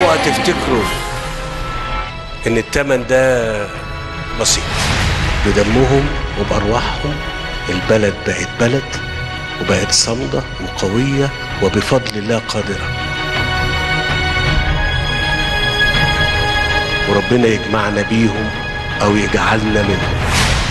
اوعوا تفتكروا ان التمن ده بسيط بدمهم وبارواحهم البلد بقت بلد وبقت صامده وقويه وبفضل الله قادره وربنا يجمعنا بيهم او يجعلنا منهم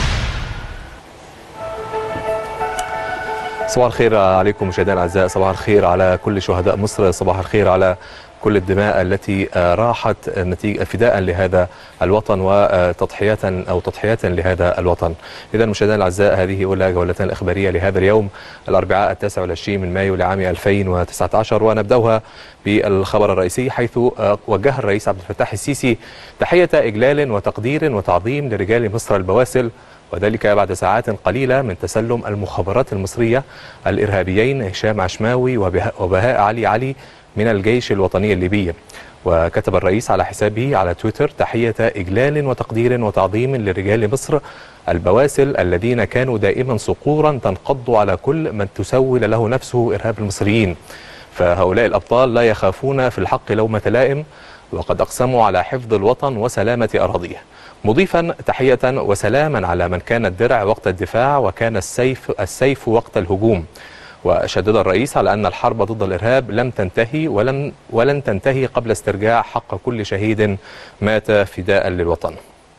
صباح الخير عليكم مشاهدينا الاعزاء صباح الخير على كل شهداء مصر صباح الخير على كل الدماء التي راحت نتيجة فداء لهذا الوطن وتضحيات أو تضحيات لهذا الوطن إذا مشاهدينا الأعزاء هذه أولى جولتنا الإخبارية لهذا اليوم الأربعاء التاسع والعشرين من مايو لعام 2019 ونبدأها بالخبر الرئيسي حيث وجه الرئيس عبد الفتاح السيسي تحية إجلال وتقدير وتعظيم لرجال مصر البواسل وذلك بعد ساعات قليلة من تسلم المخابرات المصرية الإرهابيين هشام عشماوي وبهاء علي علي من الجيش الوطني الليبي وكتب الرئيس على حسابه على تويتر تحية إجلال وتقدير وتعظيم لرجال مصر البواسل الذين كانوا دائما صقورا تنقض على كل من تسول له نفسه إرهاب المصريين فهؤلاء الأبطال لا يخافون في الحق لومة لائم وقد أقسموا على حفظ الوطن وسلامة أراضيه مضيفا تحية وسلاما على من كان الدرع وقت الدفاع وكان السيف السيف وقت الهجوم وشدد الرئيس على أن الحرب ضد الإرهاب لم تنتهي ولن, ولن تنتهي قبل استرجاع حق كل شهيد مات فداء للوطن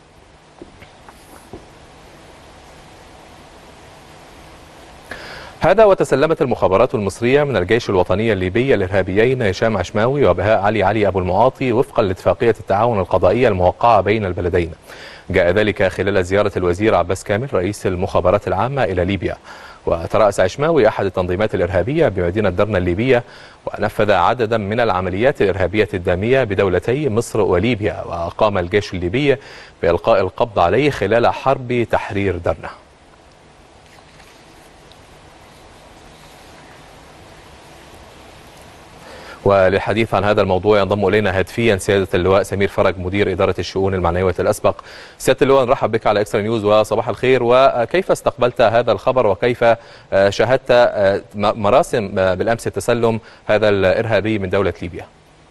هذا وتسلمت المخابرات المصرية من الجيش الوطني الليبي الإرهابيين هشام عشماوي وبهاء علي علي أبو المعاطي وفقا لاتفاقية التعاون القضائية الموقعة بين البلدين جاء ذلك خلال زيارة الوزير عباس كامل رئيس المخابرات العامة إلى ليبيا وترأس عشماوي أحد التنظيمات الإرهابية بمدينة درنا الليبية ونفذ عددا من العمليات الإرهابية الدامية بدولتي مصر وليبيا وقام الجيش الليبي بإلقاء القبض عليه خلال حرب تحرير درنا وللحديث عن هذا الموضوع ينضم الينا هاتفيا سياده اللواء سمير فرج مدير اداره الشؤون المعنويه الاسبق. سياده اللواء نرحب بك على اكسترا نيوز وصباح الخير وكيف استقبلت هذا الخبر وكيف شاهدت مراسم بالامس تسلم هذا الارهابي من دوله ليبيا؟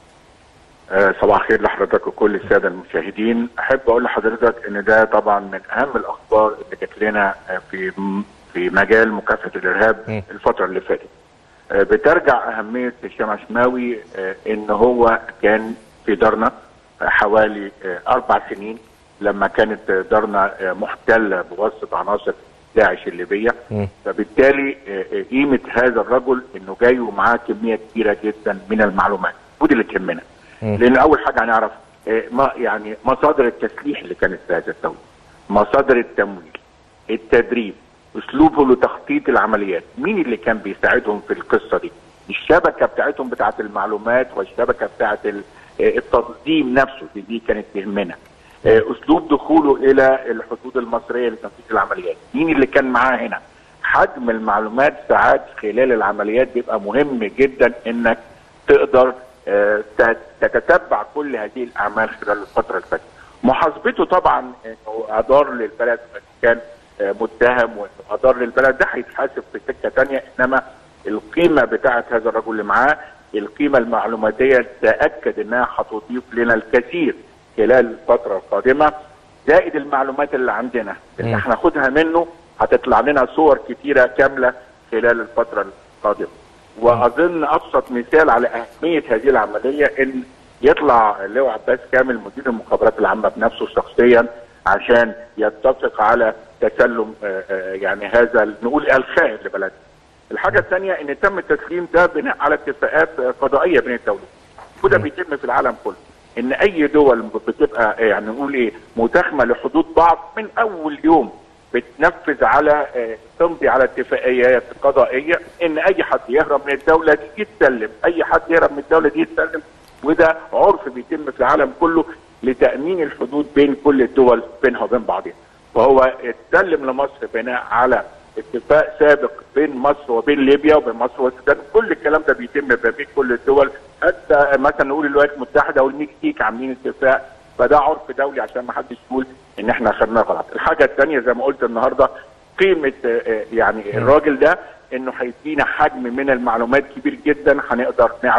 صباح الخير لحضرتك وكل الساده المشاهدين، احب اقول لحضرتك ان ده طبعا من اهم الاخبار اللي جات لنا في في مجال مكافحه الارهاب م. الفتره اللي فاتت. بترجع أهمية هشام عشماوي إن هو كان في درنا حوالي أربع سنين لما كانت درنا محتلة بواسطة عناصر داعش الليبية فبالتالي قيمة هذا الرجل إنه جاي ومعاه كمية كبيرة جدا من المعلومات ودي اللي تهمنا لأن أول حاجة هنعرف ما يعني مصادر التسليح اللي كانت في هذا الدولة مصادر التمويل التدريب اسلوبه لتخطيط العمليات مين اللي كان بيساعدهم في القصه دي الشبكه بتاعتهم بتاعت المعلومات والشبكه بتاعت التنظيم نفسه دي, دي كانت تهمنا اسلوب دخوله الى الحدود المصريه لتنفيذ العمليات مين اللي كان معاه هنا حجم المعلومات ساعات خلال العمليات بيبقى مهم جدا انك تقدر تتتبع كل هذه الاعمال خلال الفتره اللي فاتت محاسبته طبعا انه اضار للبلد كان متهم واضر للبلد ده هيتحاسب في سكه ثانيه انما القيمه بتاعه هذا الرجل اللي معاه القيمه المعلوماتيه تاكد انها هتضيف لنا الكثير خلال الفتره القادمه زائد المعلومات اللي عندنا اللي هناخدها منه هتطلع لنا صور كتيره كامله خلال الفتره القادمه واظن ابسط مثال على اهميه هذه العمليه ان يطلع اللواء عباس كامل مدير المخابرات العامه بنفسه شخصيا عشان يتفق على تسلم يعني هذا نقول الخائن لبلدنا. الحاجه الثانيه ان تم التسليم ده بناء على اتفاقات قضائيه بين الدولتين. وده بيتم في العالم كله. ان اي دول بتبقى يعني نقول ايه متاخمه لحدود بعض من اول يوم بتنفذ على تمضي على اتفاقيات قضائيه ان اي حد يهرب من الدوله دي يتسلم، اي حد يهرب من الدوله دي يتسلم وده عرف بيتم في العالم كله لتامين الحدود بين كل الدول بينها وبين بعضها. وهو اتسلم لمصر بناء على اتفاق سابق بين مصر وبين ليبيا وبين مصر والسودان كل الكلام ده بيتم ما بين كل الدول حتى مثلا نقول الولايات المتحده والمكسيك عاملين اتفاق فده عرف دولي عشان ما حدش يقول ان احنا خدناه غلط. الحاجه الثانيه زي ما قلت النهارده قيمه يعني الراجل ده انه هيدينا حجم من المعلومات كبير جدا هنقدر نعرف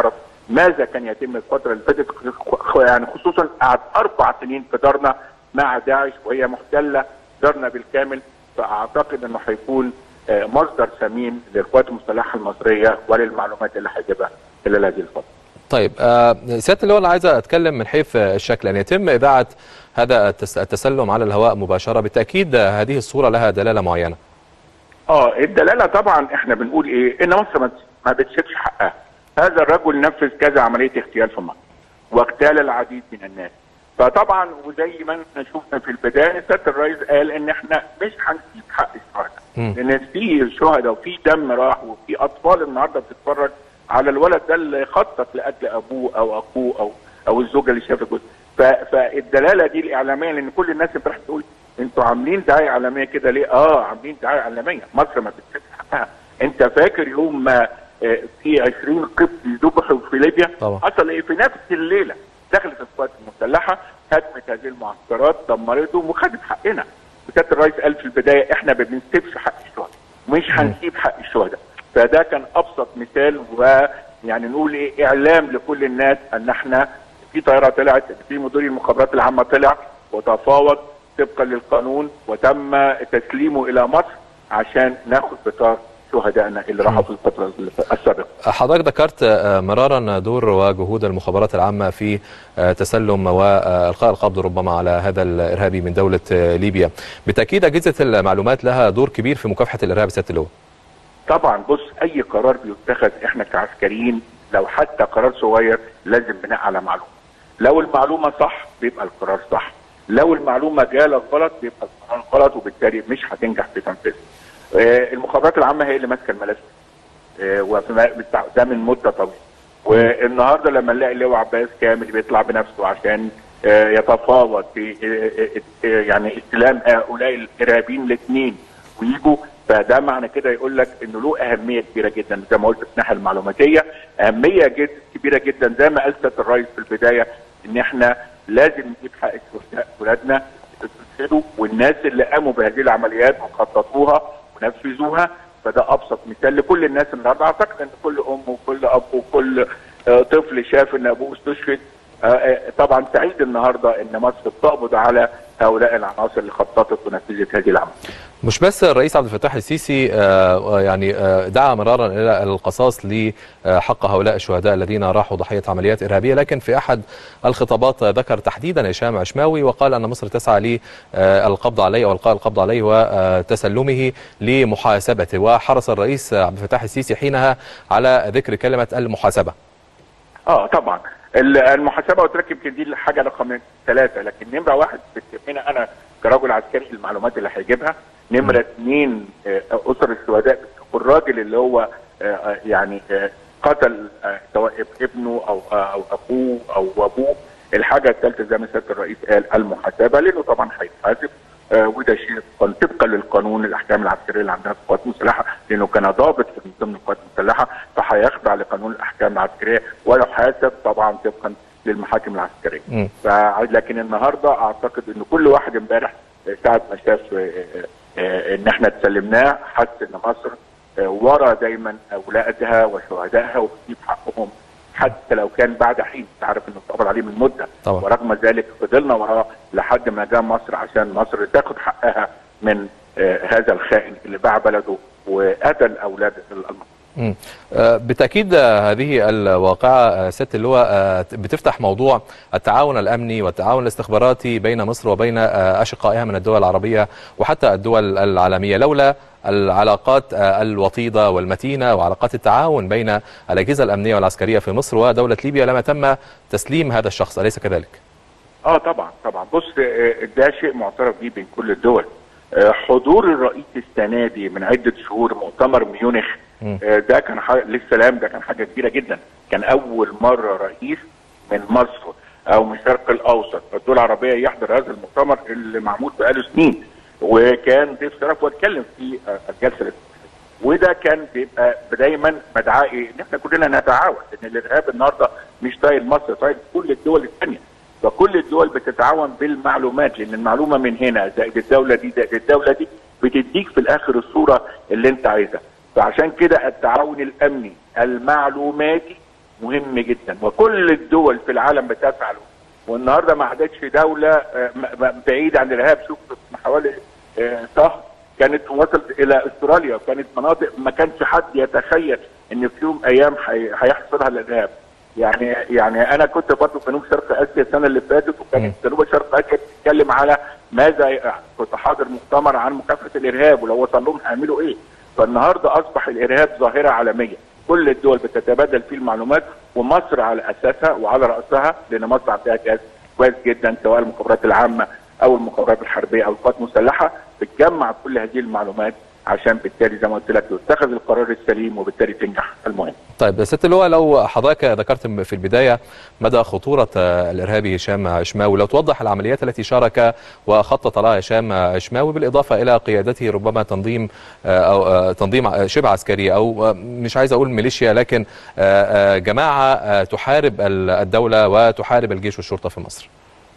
ماذا كان يتم الفتره اللي فاتت يعني خصوصا قعد اربع سنين في دارنا مع داعش وهي محتله دارنا بالكامل فاعتقد انه هيكون مصدر ثمين للقوات المسلحه المصريه وللمعلومات اللي هيجيبها خلال هذه الفتره. طيب آه سياده اللواء انا عايز اتكلم من حيث الشكل يعني يتم اذاعه هذا التسلم على الهواء مباشره بالتاكيد هذه الصوره لها دلاله معينه. اه الدلاله طبعا احنا بنقول ايه ان مصر ما بتسيبش حقها. هذا الرجل نفذ كذا عمليه اغتيال في مصر واغتال العديد من الناس. فطبعا وزي ما احنا شفنا في البدايه سياده الرئيس قال ان احنا مش هنسيب حق الشهداء لان في شهداء وفي دم راح وفي اطفال النهارده بتتفرج على الولد ده اللي خطط لقتل ابوه او اخوه او او الزوجه اللي شافت جوزها فالدلاله دي الاعلاميه لان كل الناس بتروح تقول انتوا عاملين دعايه اعلاميه كده ليه؟ اه عاملين دعايه اعلاميه مصر ما بتسيبش حقها انت فاكر يوم ما في 20 قبطي ذبحوا في ليبيا طبعا. حصل ايه في نفس الليله دخلت القوات المسلحه هدمت هذه المعسكرات دمرتهم وخدت حقنا وسياده الرئيس قال في البدايه احنا ما بنسيبش حق الشهداء مش هنسيب حق الشهداء فده كان ابسط مثال ويعني نقول ايه اعلام لكل الناس ان احنا في طياره طلعت في مدير المخابرات العامه طلع وتفاوض طبقا للقانون وتم تسليمه الى مصر عشان ناخد بطار شهدائنا اللي راحوا في الفتره السابقه. حضرتك ذكرت مرارا دور وجهود المخابرات العامه في تسلم والقاء القبض ربما على هذا الارهابي من دوله ليبيا. بالتاكيد اجهزه المعلومات لها دور كبير في مكافحه الارهاب سياده اللواء. طبعا بص اي قرار بيتخذ احنا كعسكريين لو حتى قرار صغير لازم بناء على معلومه. لو المعلومه صح بيبقى القرار صح. لو المعلومه جالك غلط بيبقى القرار غلط وبالتالي مش هتنجح في تنفيذه. المخابرات العامه هي اللي ماسكه الملف ده من مده طويله والنهارده لما نلاقي اللواء عباس كامل بيطلع بنفسه عشان يتفاوض في يعني استلام هؤلاء الارهابيين الاثنين ويجوا فده معنى كده يقول لك انه له اهميه كبيره جدا زي ما قلت في الناحيه المعلوماتيه اهميه جد كبيره جدا زي ما قال سياده الرئيس في البدايه ان احنا لازم نجيب حق الشهداء ولادنا والناس اللي قاموا بهذه العمليات وخططوها ونفذوها فده ابسط مثال لكل الناس النهارده اعتقد ان كل ام وكل اب وكل طفل شاف ان ابوه استشهد طبعا سعيد النهارده ان مصر بتقبض على هؤلاء العناصر اللي خططت ونفذت هذه العمليه. مش بس الرئيس عبد الفتاح السيسي يعني دعا مرارا الى القصاص لحق هؤلاء الشهداء الذين راحوا ضحيه عمليات ارهابيه لكن في احد الخطابات ذكر تحديدا هشام عشماوي وقال ان مصر تسعى للقبض عليه او القاء القبض عليه وتسلمه لمحاسبته وحرص الرئيس عبد الفتاح السيسي حينها على ذكر كلمه المحاسبه. اه طبعا المحاسبه قلت لك يمكن دي الحاجه رقم ثلاثه لكن نمره واحد بتهمنا انا كرجل عسكري المعلومات اللي هيجيبها نمره اثنين اسر الشهداء والراجل اللي هو يعني قتل سواء ابنه او او اخوه او ابوه الحاجه الثالثه زي ما سياده الرئيس قال المحاسبه لانه طبعا هيتحاسب وده شيء طبقا للقانون الاحكام العسكريه اللي عندنا في القوات المسلحه لانه كان ضابط في ضمن القوات المسلحه فهيخضع لقانون الاحكام العسكريه ويحاسب طبعا طبقا للمحاكم العسكريه. لكن النهارده اعتقد ان كل واحد امبارح ساعه ما شاف ان احنا تسلمناه حس ان مصر ورا دايما اولادها وشهدائها وبتجيب حقهم حتى لو كان بعد حين انت عارف انه اتقبض عليه من مده طبعا. ورغم ذلك فضلنا وراه لحد ما جاء مصر عشان مصر تاخد حقها من آه هذا الخائن اللي باع بلده وقتل اولاد المصريين. بالتاكيد هذه الواقعه سياده اللواء بتفتح موضوع التعاون الامني والتعاون الاستخباراتي بين مصر وبين اشقائها من الدول العربيه وحتى الدول العالميه لولا العلاقات الوطيده والمتينه وعلاقات التعاون بين الاجهزه الامنيه والعسكريه في مصر ودوله ليبيا لما تم تسليم هذا الشخص اليس كذلك؟ اه طبعا طبعا بص ده شيء معترف به بين كل الدول حضور الرئيس السنه دي من عده شهور مؤتمر ميونخ ده كان حاجة للسلام ده كان حاجه كبيره جدا كان اول مره رئيس من مصر او من الشرق الاوسط الدول العربيه يحضر هذا المؤتمر اللي معمول بقاله سنين وكان ضيف شرف واتكلم في الجلسه وده كان بيبقى دايما مدعاه ايه؟ ان احنا كلنا نتعاون لان الارهاب النهارده مش طايل مصر طايل كل الدول الثانيه فكل الدول بتتعاون بالمعلومات لان المعلومه من هنا زائد الدوله دي زائد الدوله دي بتديك في الاخر الصوره اللي انت عايزها فعشان كده التعاون الامني المعلوماتي مهم جدا وكل الدول في العالم بتفعله والنهارده ما عادتش دوله آه، م- م- بعيده عن الارهاب شوف من حوالي آه، شهر كانت وصلت الى استراليا وكانت مناطق ما كانش حد يتخيل ان في يوم ايام حي- هيحصلها الارهاب يعني يعني انا كنت برضه في جنوب شرق اسيا السنه اللي فاتت وكانت جنوب شرق اسيا بتتكلم على ماذا ي- كنت حاضر مؤتمر عن مكافحه الارهاب ولو وصل لهم هيعملوا ايه فالنهارده اصبح الارهاب ظاهره عالميه كل الدول بتتبادل فيه المعلومات ومصر على اساسها وعلى راسها لان مصر فيها جهاز كويس جدا سواء المخابرات العامه او المخابرات الحربيه او القوات المسلحه بتجمع كل هذه المعلومات عشان بالتالي زي ما قلت لك يتخذ القرار السليم وبالتالي تنجح المهم. طيب ست اللواء لو حضرتك ذكرت في البداية مدى خطورة آه، الإرهابي هشام عشماوي لو توضح العمليات التي شارك وخطط لها هشام عشماوي بالإضافة إلى قيادته ربما تنظيم آه، أو آه، تنظيم شبه عسكري أو آه، مش عايز أقول ميليشيا لكن آه، آه، جماعة آه، تحارب ال- الدولة وتحارب الجيش والشرطة في مصر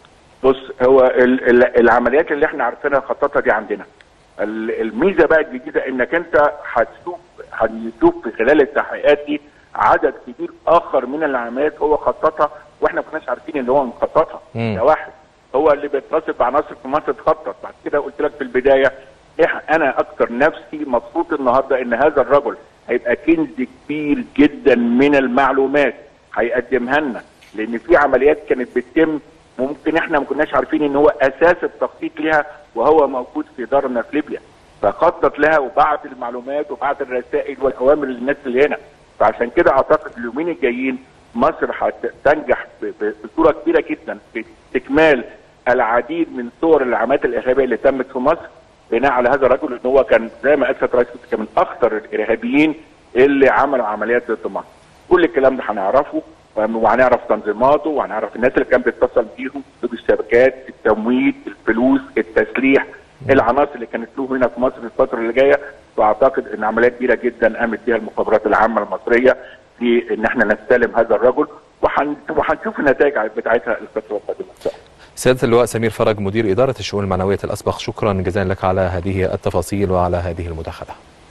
بص هو ال- ال- العمليات اللي احنا عارفينها خططها دي عندنا ال- الميزه بقى الجديده انك انت هتشوف هنشوف في خلال التحقيقات دي عدد كبير اخر من العمليات هو خططها واحنا ما كناش عارفين ان هو مخططها مم. ده واحد هو اللي بيتصل بعناصر في مصر تخطط بعد كده قلت لك في البدايه إح- انا اكتر نفسي مبسوط النهارده ان هذا الرجل هيبقى كنز كبير جدا من المعلومات هيقدمها لنا لان في عمليات كانت بتتم ممكن احنا ما كناش عارفين ان هو اساس التخطيط لها وهو موجود في دارنا في ليبيا فخطط لها وبعت المعلومات وبعت الرسائل والاوامر للناس اللي هنا فعشان كده اعتقد اليومين الجايين مصر هتنجح ب- ب- بصوره كبيره جدا في استكمال العديد من صور العمليات الارهابيه اللي تمت في مصر بناء على هذا الرجل ان هو كان زي ما قال سياده الرئيس كان من اخطر الارهابيين اللي عملوا عمليات ضد مصر. كل الكلام ده هنعرفه وهنعرف تنظيماته وهنعرف الناس اللي كان بيتصل بيهم ضد الشبكات التمويل الفلوس التسليح العناصر اللي كانت له هنا في مصر الفتره اللي جايه واعتقد ان عمليات كبيره جدا قامت بها المخابرات العامه المصريه في ان احنا نستلم هذا الرجل وهن- وهنشوف النتائج بتاعتها الفتره القادمه ان شاء الله. سيادة اللواء سمير فرج مدير إدارة الشؤون المعنوية الأسبق شكرا جزيلا لك على هذه التفاصيل وعلى هذه المداخلة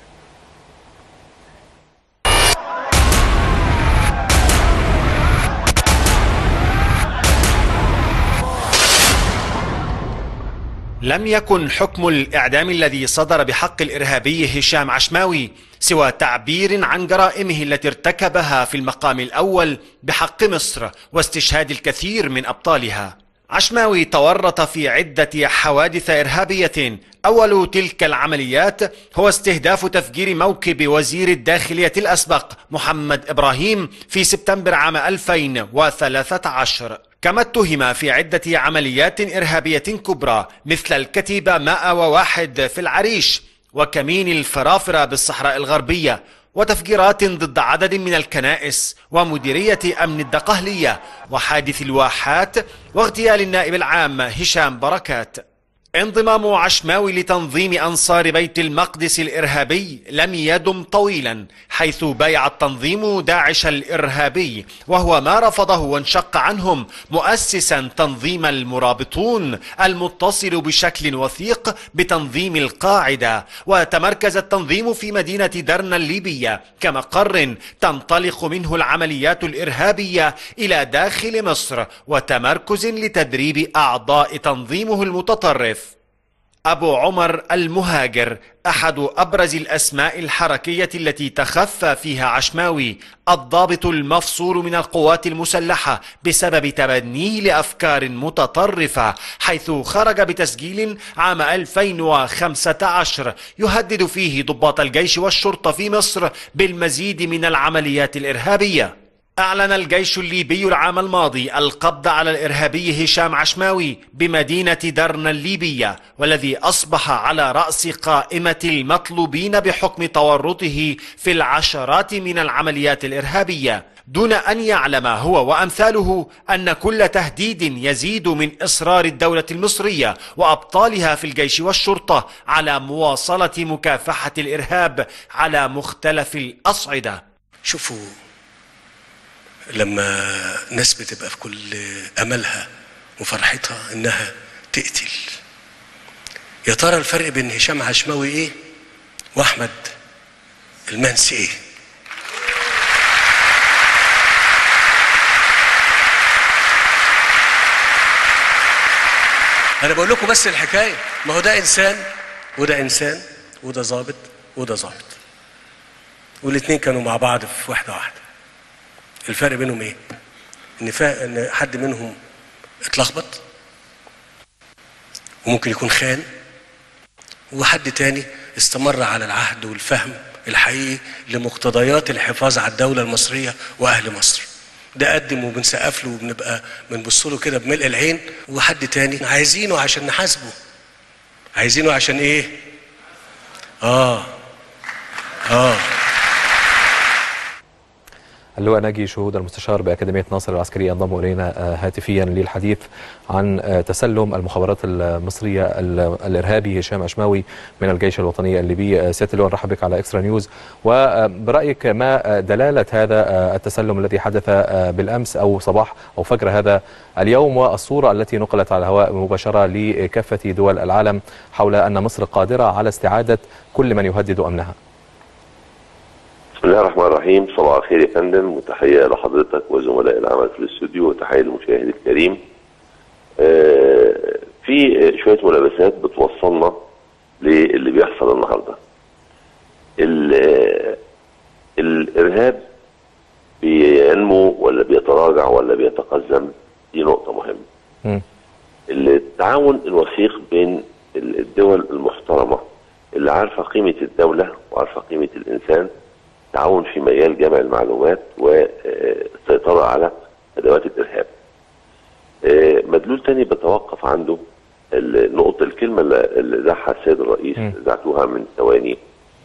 لم يكن حكم الإعدام الذي صدر بحق الإرهابي هشام عشماوي سوى تعبير عن جرائمه التي ارتكبها في المقام الأول بحق مصر واستشهاد الكثير من أبطالها عشماوي تورط في عدة حوادث إرهابية أول تلك العمليات هو استهداف تفجير موكب وزير الداخلية الأسبق محمد إبراهيم في سبتمبر عام 2013 كما اتهم في عدة عمليات إرهابية كبرى مثل الكتيبة 101 في العريش وكمين الفرافرة بالصحراء الغربية وتفجيرات ضد عدد من الكنائس ومديرية أمن الدقهلية وحادث الواحات واغتيال النائب العام هشام بركات انضمام عشماوي لتنظيم أنصار بيت المقدس الإرهابي لم يدم طويلا حيث بايع التنظيم داعش الإرهابي وهو ما رفضه وانشق عنهم مؤسسا تنظيم المرابطون المتصل بشكل وثيق بتنظيم القاعدة وتمركز التنظيم في مدينة درنا الليبية كمقر تنطلق منه العمليات الإرهابية إلى داخل مصر وتمركز لتدريب أعضاء تنظيمه المتطرف أبو عمر المهاجر أحد أبرز الأسماء الحركية التي تخفى فيها عشماوي الضابط المفصول من القوات المسلحة بسبب تبنيه لأفكار متطرفة حيث خرج بتسجيل عام 2015 يهدد فيه ضباط الجيش والشرطة في مصر بالمزيد من العمليات الإرهابية أعلن الجيش الليبي العام الماضي القبض على الإرهابي هشام عشماوي بمدينة درنا الليبية والذي أصبح على رأس قائمة المطلوبين بحكم تورطه في العشرات من العمليات الإرهابية دون أن يعلم هو وأمثاله أن كل تهديد يزيد من إصرار الدولة المصرية وأبطالها في الجيش والشرطة على مواصلة مكافحة الإرهاب على مختلف الأصعدة شوفوا لما ناس بتبقى في كل املها وفرحتها انها تقتل يا ترى الفرق بين هشام عشماوي ايه واحمد المنسي ايه انا بقول لكم بس الحكايه ما هو ده انسان وده انسان وده ظابط وده ظابط والاثنين كانوا مع بعض في واحده واحده الفرق بينهم ايه ان فا... ان حد منهم اتلخبط وممكن يكون خان وحد تاني استمر على العهد والفهم الحقيقي لمقتضيات الحفاظ على الدولة المصرية وأهل مصر ده قدم وبنسقف له وبنبقى بنبص له كده بملء العين وحد تاني عايزينه عشان نحاسبه عايزينه عشان ايه اه اه اللواء ناجي شهود المستشار بأكاديمية ناصر العسكرية ينضم إلينا آه، هاتفيا للحديث عن آه، تسلم المخابرات المصرية ال- الإرهابي هشام أشماوي من الجيش الوطني الليبي آه، سيادة اللواء نرحب بك على إكسترا نيوز وبرأيك ما آه، دلالة هذا آه، التسلم الذي حدث آه، بالأمس أو صباح أو فجر هذا اليوم والصورة التي نقلت على الهواء مباشرة لكافة دول العالم حول أن مصر قادرة على استعادة كل من يهدد أمنها بسم الله الرحمن الرحيم صباح الخير يا فندم وتحية لحضرتك وزملاء العمل في الاستوديو وتحية للمشاهد الكريم آه، في شوية ملابسات بتوصلنا للي بيحصل النهاردة ال- الإرهاب بينمو ولا بيتراجع ولا بيتقزم دي نقطة مهمة مم. التعاون الوثيق بين الدول المحترمة اللي عارفة قيمة الدولة وعارفة قيمة الإنسان تعاون في مجال جمع المعلومات والسيطرة على أدوات الإرهاب آه، مدلول تاني بتوقف عنده النقطة الكلمة اللي اللي ذاعها السيد الرئيس م. ذاعتوها من ثواني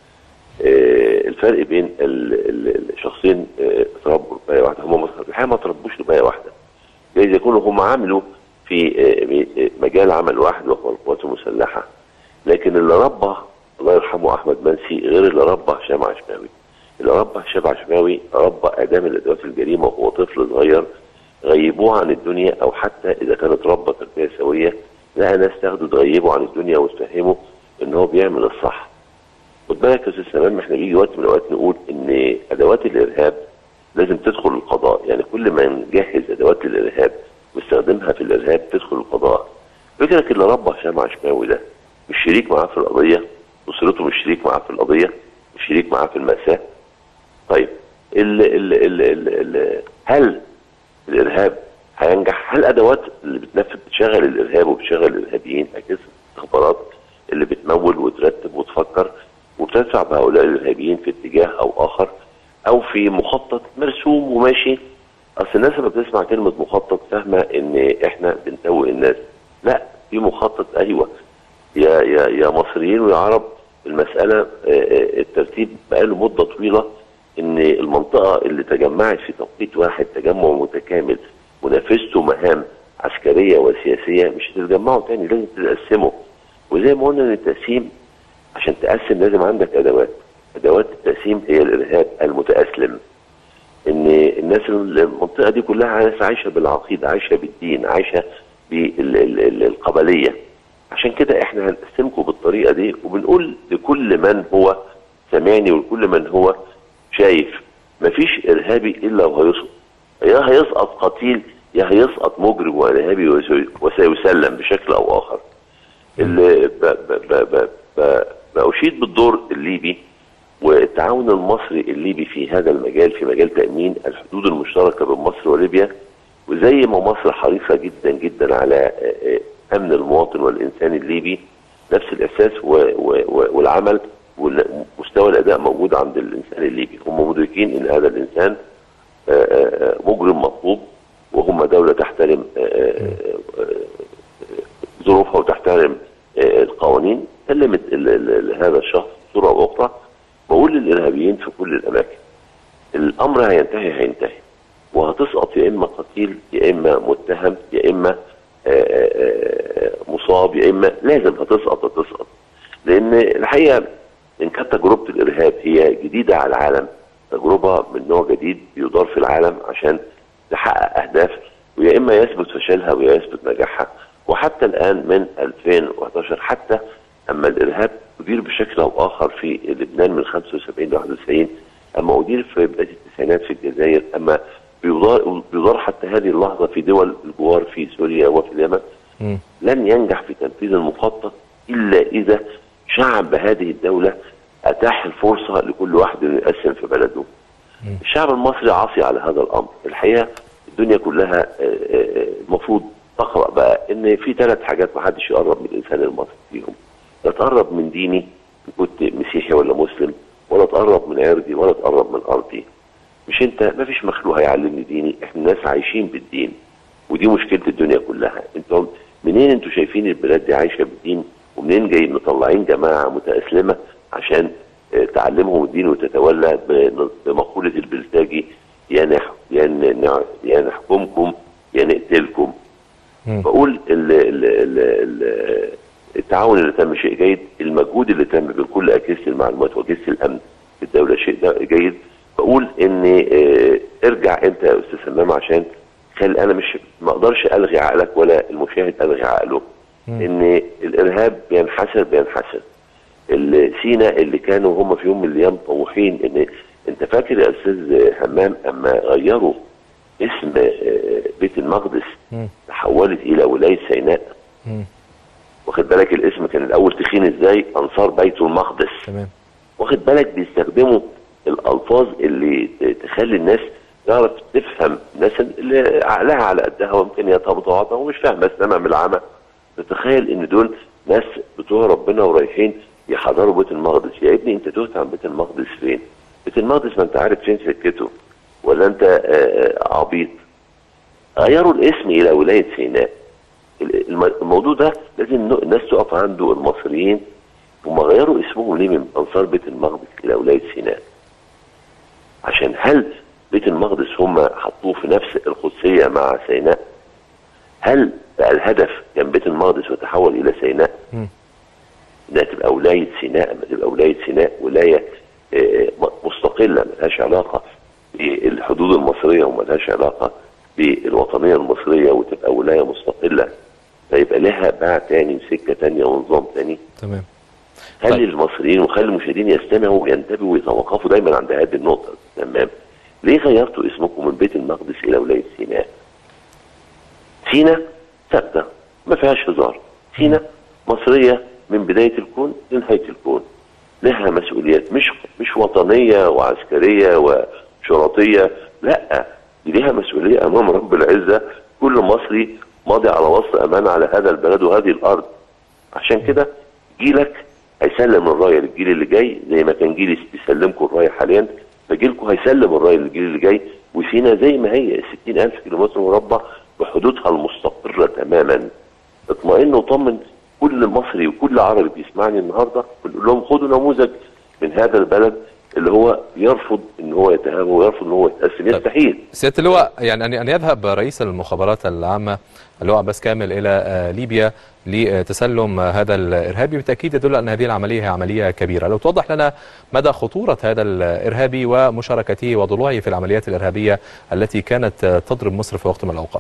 آه، الفرق بين ال- ال- الشخصين آه، اتربوا لباية واحدة هم ما- الحقيقة ما تربوش لباية واحدة جايز يكونوا هم عملوا في آه، آه، مجال عمل واحد وهو القوات المسلحة لكن اللي ربى الله يرحمه أحمد منسي غير اللي ربى هشام عشماوي اللي ربى هشام عشماوي ربى إعدام الأدوات الجريمة وهو طفل صغير غيبوه عن الدنيا أو حتى إذا كانت ربى تربية سوية لقى ناس تاخده تغيبه عن الدنيا وتفهمه إن هو بيعمل الصح خد بالك يا استاذ سلام احنا بيجي وقت من الاوقات نقول ان ادوات الارهاب لازم تدخل القضاء يعني كل ما نجهز ادوات الارهاب واستخدمها في الارهاب تدخل القضاء فكرك اللي ربى هشام عشماوي ده مش شريك معاه في القضيه اسرته مش شريك معاه في القضيه مش شريك معاه في المأساة طيب ال ال ال ال ال هل الارهاب هينجح هل الادوات اللي بتنفذ بتشغل الارهاب وبتشغل الارهابيين اجهزه الاستخبارات اللي بتمول وترتب وتفكر وبتدفع بهؤلاء الارهابيين في اتجاه او اخر او في مخطط مرسوم وماشي اصل الناس لما بتسمع كلمه مخطط فاهمه ان احنا بنتوه الناس لا في مخطط ايوه يا يا يا مصريين ويا عرب المساله آه، آه، الترتيب بقاله مده طويله ان المنطقه اللي تجمعت في توقيت واحد تجمع متكامل ونفذتوا مهام عسكريه وسياسيه مش هتتجمعوا تاني لازم تتقسموا وزي ما قلنا ان التقسيم عشان تقسم لازم عندك ادوات ادوات التقسيم هي الارهاب المتاسلم ان الناس المنطقه دي كلها ناس عايشه بالعقيده عايشه بالدين عايشه بالقبليه عشان كده احنا هنقسمكم بالطريقه دي وبنقول لكل من هو سامعني ولكل من هو شايف مفيش ارهابي الا وهيسقط يا هيسقط قتيل يا هيسقط مجرم وارهابي وسي- وسيسلم بشكل او اخر اللي ب ب ب ب ب بأشيد بالدور الليبي والتعاون المصري الليبي في هذا المجال في مجال تأمين الحدود المشتركة بين مصر وليبيا وزي ما مصر حريصة جدا جدا على آه، آه، أمن المواطن والإنسان الليبي نفس الإحساس و- و- و- والعمل ومستوى الأداء موجود عند الإنسان الليبي هم مدركين أن هذا الإنسان آه، آه، آه، مجرم مطلوب وهم دولة تحترم آه، آه، آه، ظروفها وتحترم آه، القوانين كلمت ال- ال- ال- هذا الشخص بصوره او اخرى بقول للارهابيين في كل الاماكن الامر هينتهي هينتهي وهتسقط يا اما قتيل يا اما متهم يا اما آه، آه، آه، مصاب يا اما لازم هتسقط هتسقط لان الحقيقه ان كانت تجربه الارهاب هي جديده على العالم تجربه من نوع جديد بيدار في العالم عشان تحقق اهداف ويا اما يثبت فشلها ويا يثبت نجاحها وحتى الان من 2011 حتى اما الارهاب ادير بشكل او اخر في لبنان من 75 ل 91 اما ادير في بدايه التسعينات في الجزائر اما بيدار بيدار حتى هذه اللحظه في دول الجوار في سوريا وفي اليمن مم. لا لن ينجح في تنفيذ المخطط الا اذا شعب هذه الدوله اتاح الفرصه لكل واحد انه يقسم في بلده. الشعب المصري عاصي على هذا الامر، الحقيقه الدنيا كلها آه، آه، المفروض تقرا بقى ان في ثلاث حاجات ما حدش يقرب من الانسان المصري فيهم. لا تقرب من ديني إن كنت مسيحي ولا مسلم ولا تقرب من عرضي ولا تقرب من ارضي. مش انت ما فيش مخلوق هيعلمني ديني، احنا ناس عايشين بالدين. ودي مشكله الدنيا كلها، انتوا منين انتوا شايفين البلاد دي عايشه بالدين ومنين جايين مطلعين جماعه متاسلمه عشان آه، تعلمهم الدين وتتولى ب- بمقوله البلتاجي يا نح يا ن- يا نحكمكم يا نقتلكم. مم. بقول ال ال ال ال التعاون اللي تم شيء جيد، المجهود اللي تم بين كل اجهزه المعلومات واجهزه الامن في الدوله شيء ده جيد. بقول ان آه، ارجع انت يا استاذ سلام عشان خلي انا مش ما اقدرش الغي عقلك ولا المشاهد الغي عقله. ان الارهاب بينحسر بينحسر. ال- سينا اللي كانوا هم في يوم من الايام طموحين ان انت فاكر يا استاذ همام اما غيروا اسم آه، بيت المقدس مم. تحولت الى ولايه سيناء مم. واخد بالك الاسم كان الاول تخين ازاي انصار بيت المقدس تمام واخد بالك بيستخدموا الالفاظ اللي تخلي الناس تعرف تفهم الناس اللي عقلها على قدها وامكانياتها متواضعه ومش فاهمه اسلامها من العمى تتخيل ان دول ناس بتوع ربنا ورايحين يحضروا بيت المقدس يا ابني انت تهت عن بيت المقدس فين؟ بيت المقدس ما انت عارف فين سكته ولا انت آه، آه، عبيط غيروا الاسم الى ولايه سيناء الم- الموضوع ده لازم ن- الناس تقف عنده المصريين هم غيروا اسمهم ليه من انصار بيت المقدس الى ولايه سيناء عشان هل بيت المقدس هم حطوه في نفس القدسيه مع سيناء هل بقى الهدف كان بيت المقدس وتحول الى سيناء مم. انها تبقى ولايه سيناء ما تبقى ولايه سيناء ولايه آه، م- مستقله ملهاش علاقه بالحدود المصريه وملهاش علاقه بالوطنيه المصريه وتبقى ولايه مستقله فيبقى لها باع تاني وسكه تانيه ونظام تاني تمام خلي طيب. المصريين وخلي المشاهدين يستمعوا وينتبهوا ويتوقفوا دايما عند هذه النقطه تمام ليه غيرتوا اسمكم من بيت المقدس الى ولايه سيناء؟ سينا ثابته ما فيهاش هزار سينا مصريه من بدايه الكون لنهايه الكون لها مسؤوليات مش مش وطنيه وعسكريه وشرطيه لا دي ليها مسؤوليه امام رب العزه كل مصري ماضي على وصل امانه على هذا البلد وهذه الارض عشان كده جيلك هيسلم الرايه للجيل اللي جاي زي ما كان جيلي بيسلمكم الرايه حاليا فجيلكم هيسلم الرايه للجيل اللي جاي وسينا زي ما هي 60000 كيلومتر مربع بحدودها المستقره تماما اطمئن وطمن كل مصري وكل عربي بيسمعني النهارده بنقول لهم خدوا نموذج من هذا البلد اللي هو يرفض ان هو يتهاب ويرفض ان هو يتقسم يستحيل سياده اللواء يعني ان ان يذهب رئيس المخابرات العامه اللواء عباس كامل الى آه، ليبيا لتسلم آه، هذا الارهابي بالتاكيد يدل ان هذه العمليه هي عمليه كبيره، لو توضح لنا مدى خطوره هذا الارهابي ومشاركته وضلوعه في العمليات الارهابيه التي كانت آه، تضرب مصر في وقت من الاوقات.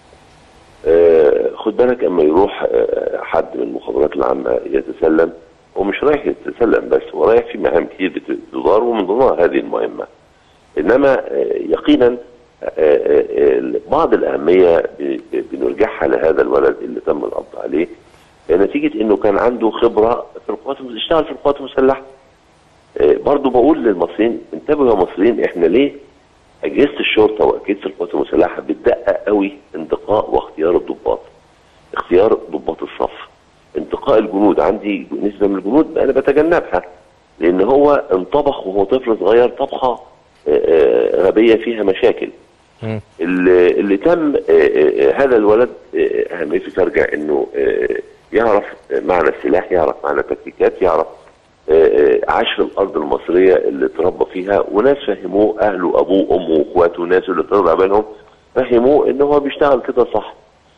آه، خد بالك اما يروح آه، حد من المخابرات العامه يتسلم هو مش رايح يتسلم بس هو رايح في مهام كتير بتدار ومن ضمنها هذه المهمه انما آه، يقينا آه، آه، آه، بعض الاهميه ب- ب- بنرجعها لهذا الولد اللي تم القبض عليه آه، نتيجه انه كان عنده خبره في القوات اشتغل في القوات المسلحه آه، برضو بقول للمصريين انتبهوا يا مصريين احنا ليه اجهزه الشرطه واجهزه القوات المسلحه بتدقق قوي انتقاء واختيار الضباط اختيار ضباط الصف انتقاء الجنود عندي نسبه من الجنود انا بتجنبها لان هو انطبخ وهو طفل صغير طبخه آه، آه، غبيه فيها مشاكل مم. اللي, اللي تم آه، آه، هذا الولد آه، اهميته ترجع انه آه، يعرف معنى السلاح يعرف معنى التكتيكات يعرف آه، آه، عاش في الارض المصريه اللي اتربى فيها وناس فهموه اهله ابوه امه واخواته وناس اللي طلع بينهم فهموه ان هو بيشتغل كده صح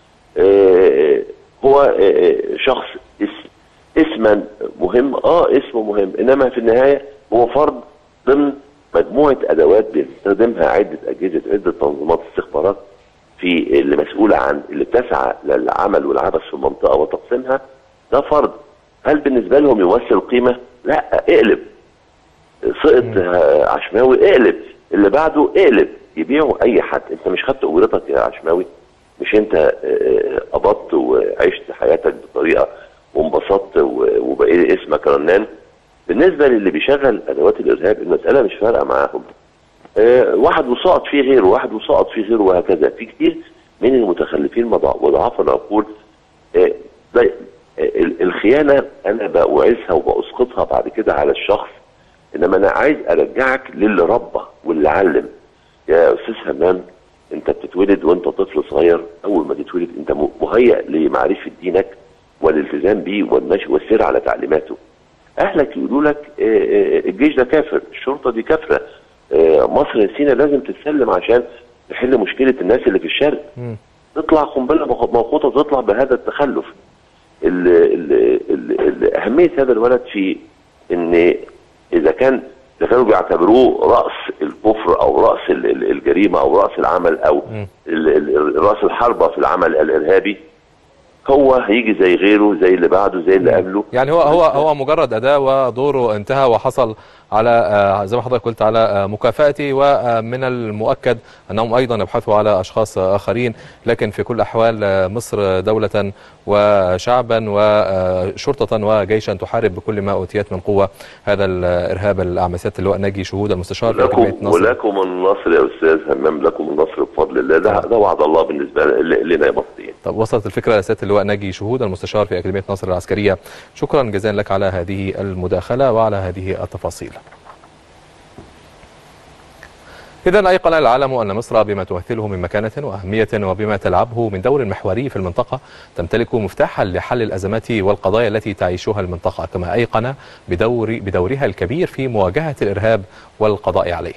آه، هو آه، آه، شخص اس- اسما مهم اه اسمه مهم انما في النهايه هو فرد ضمن مجموعه ادوات بيستخدمها عده اجهزه عده تنظيمات استخبارات في اللي مسؤوله عن اللي بتسعى للعمل والعبث في المنطقه وتقسيمها ده فرد هل بالنسبه لهم يمثل قيمه؟ لا اقلب سقط آه، عشماوي اقلب اللي بعده اقلب يبيعوا اي حد انت مش خدت اجرتك يا عشماوي مش انت آه، قبضت وعشت حياتك بطريقه وانبسطت و- وبقيت اسمك رنان بالنسبه للي بيشغل ادوات الارهاب المساله مش فارقه معاهم آه، واحد وسقط فيه غيره واحد وسقط فيه غيره وهكذا في كتير من المتخلفين مضع- وضعاف العقول آه، ده- آه، ال- الخيانه انا بوعزها وباسقطها بعد كده على الشخص انما انا عايز ارجعك للي ربى واللي علم يا استاذ همام انت بتتولد وانت طفل صغير اول ما تتولد انت م- مهيأ لمعرفه دينك والالتزام بيه والمشي والسير على تعليماته اهلك يقولوا لك آه، آه، الجيش ده كافر الشرطه دي كافره آه، مصر سينا لازم تتسلم عشان تحل مشكله الناس اللي في الشرق تطلع قنبله مخ- موقوته تطلع بهذا التخلف ال ال ال ال اهميه هذا الولد في ان اذا كان اذا كانوا بيعتبروه راس الكفر او راس ال- ال- الجريمه او راس العمل او ال- ال- راس الحربه في العمل الارهابي هو هيجي زي غيره زي اللي بعده زي اللي قبله يعني هو هو هو مجرد اداه ودوره انتهى وحصل على آه، زي ما حضرتك قلت على آه، مكافاتي ومن المؤكد انهم ايضا يبحثوا على اشخاص اخرين لكن في كل الاحوال آه، مصر دوله وشعبا وشرطه وجيشا تحارب بكل ما اوتيت من قوه هذا الارهاب الاعمى سياده اللواء ناجي شهود المستشار في ولكم جمعيه نصر ولكم النصر يا استاذ همام لكم النصر بفضل الله ده, ده وعد الله بالنسبه ل- لنا يا مصريين طب وصلت الفكرة لسيادة اللواء ناجي شهود المستشار في أكاديمية ناصر العسكرية شكرا جزيلا لك على هذه المداخلة وعلى هذه التفاصيل إذا أيقن العالم أن مصر بما تمثله من مكانة وأهمية وبما تلعبه من دور محوري في المنطقة تمتلك مفتاحا لحل الأزمات والقضايا التي تعيشها المنطقة كما أيقن بدور بدورها الكبير في مواجهة الإرهاب والقضاء عليه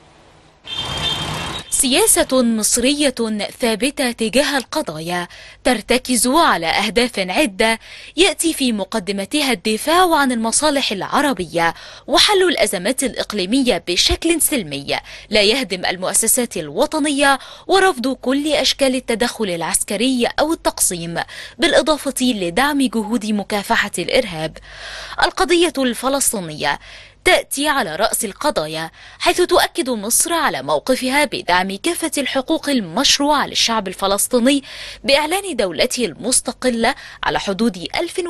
سياسة مصرية ثابتة تجاه القضايا ترتكز على أهداف عدة يأتي في مقدمتها الدفاع عن المصالح العربية وحل الأزمات الإقليمية بشكل سلمي لا يهدم المؤسسات الوطنية ورفض كل أشكال التدخل العسكري أو التقسيم بالإضافة لدعم جهود مكافحة الإرهاب القضية الفلسطينية تأتي على رأس القضايا حيث تؤكد مصر على موقفها بدعم كافة الحقوق المشروعة للشعب الفلسطيني بإعلان دولته المستقلة على حدود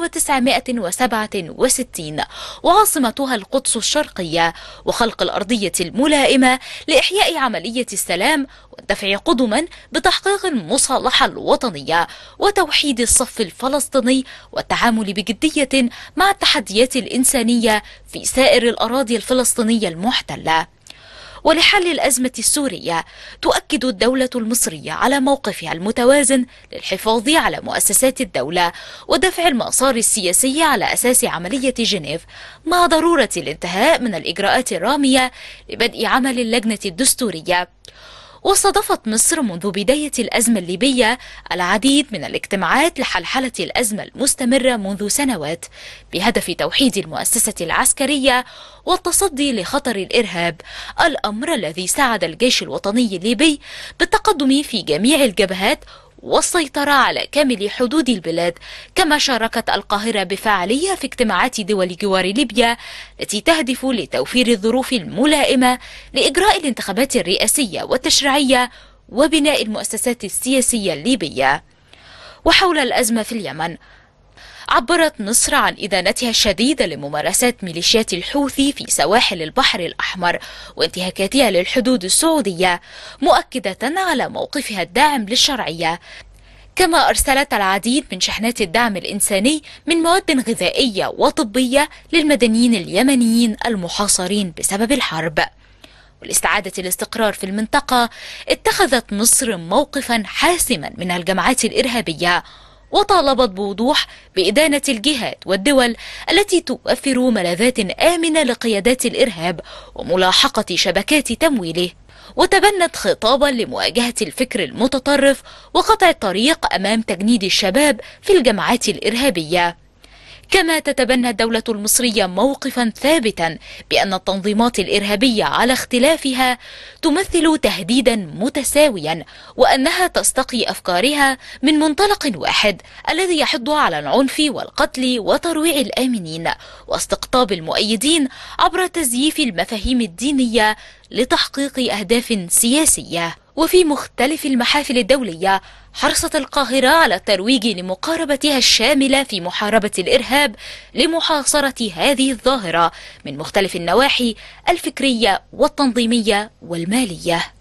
1967 وعاصمتها القدس الشرقية وخلق الأرضية الملائمة لإحياء عملية السلام والدفع قدما بتحقيق المصالحة الوطنية وتوحيد الصف الفلسطيني والتعامل بجدية مع التحديات الإنسانية في سائر الأراضي الفلسطينية المحتلة ولحل الأزمة السورية تؤكد الدولة المصرية على موقفها المتوازن للحفاظ على مؤسسات الدولة ودفع المسار السياسي على أساس عملية جنيف مع ضرورة الانتهاء من الإجراءات الرامية لبدء عمل اللجنة الدستورية واستضافت مصر منذ بداية الأزمة الليبية العديد من الاجتماعات لحلحلة الأزمة المستمرة منذ سنوات بهدف توحيد المؤسسة العسكرية والتصدي لخطر الإرهاب الأمر الذي ساعد الجيش الوطني الليبي بالتقدم في جميع الجبهات والسيطرة على كامل حدود البلاد كما شاركت القاهرة بفعالية في اجتماعات دول جوار ليبيا التي تهدف لتوفير الظروف الملائمة لإجراء الانتخابات الرئاسية والتشريعية وبناء المؤسسات السياسية الليبية وحول الأزمة في اليمن عبرت مصر عن إدانتها الشديدة لممارسات ميليشيات الحوثي في سواحل البحر الأحمر وانتهاكاتها للحدود السعودية مؤكدة على موقفها الداعم للشرعية كما أرسلت العديد من شحنات الدعم الإنساني من مواد غذائية وطبية للمدنيين اليمنيين المحاصرين بسبب الحرب ولاستعادة الاستقرار في المنطقة اتخذت مصر موقفا حاسما من الجماعات الإرهابية وطالبت بوضوح بإدانة الجهات والدول التي توفر ملاذات آمنة لقيادات الإرهاب وملاحقة شبكات تمويله وتبنت خطابا لمواجهة الفكر المتطرف وقطع الطريق أمام تجنيد الشباب في الجماعات الإرهابية كما تتبنى الدولة المصرية موقفا ثابتا بأن التنظيمات الإرهابية على اختلافها تمثل تهديدا متساويا وأنها تستقي أفكارها من منطلق واحد الذي يحض على العنف والقتل وترويع الآمنين واستقطاب المؤيدين عبر تزييف المفاهيم الدينية لتحقيق أهداف سياسية وفي مختلف المحافل الدولية حرصت القاهرة على الترويج لمقاربتها الشاملة في محاربة الإرهاب لمحاصرة هذه الظاهرة من مختلف النواحي الفكرية والتنظيمية والمالية